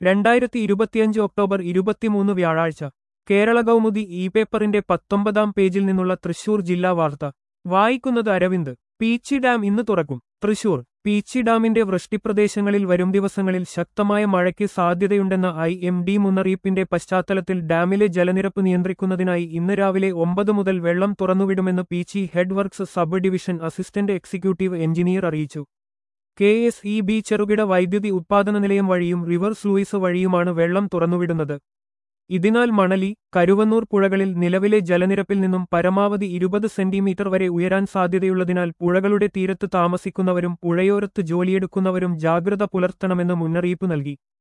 രണ്ടായിരത്തി ഇരുപത്തിയഞ്ച് ഒക്ടോബർ ഇരുപത്തിമൂന്ന് വ്യാഴാഴ്ച കേരള കൗമുദി ഇ പേപ്പറിന്റെ പത്തൊമ്പതാം പേജിൽ നിന്നുള്ള തൃശൂർ ജില്ലാ വാർത്ത വായിക്കുന്നത് അരവിന്ദ് പീച്ചി ഡാം ഇന്ന് തുറക്കും തൃശൂർ പീച്ചി ഡാമിന്റെ വൃഷ്ടിപ്രദേശങ്ങളിൽ വരും ദിവസങ്ങളിൽ ശക്തമായ മഴയ്ക്ക് സാധ്യതയുണ്ടെന്ന ഐ എം ഡി മുന്നറിയിപ്പിന്റെ പശ്ചാത്തലത്തിൽ ഡാമിലെ ജലനിരപ്പ് നിയന്ത്രിക്കുന്നതിനായി ഇന്ന് രാവിലെ ഒമ്പത് മുതൽ വെള്ളം തുറന്നുവിടുമെന്ന് Peechi head works sub division assistant executive engineer അറിയിച്ചു കെ എസ് ഇ ബി ചെറുകിട വൈദ്യുതി ഉത്പാദന നിലയം വഴിയും റിവേഴ്സ് ലൂയിസ് വഴിയുമാണ് വെള്ളം തുറന്നുവിടുന്നത് ഇതിനാൽ മണലി കരുവന്നൂർ പുഴകളിൽ നിലവിലെ ജലനിരപ്പിൽ നിന്നും പരമാവധി ഇരുപത് സെന്റിമീറ്റർ വരെ ഉയരാൻ സാധ്യതയുള്ളതിനാൽ പുഴകളുടെ തീരത്ത് താമസിക്കുന്നവരും പുഴയോരത്ത് ജോലിയെടുക്കുന്നവരും ജാഗ്രത പുലർത്തണമെന്ന് മുന്നറിയിപ്പ് നൽകി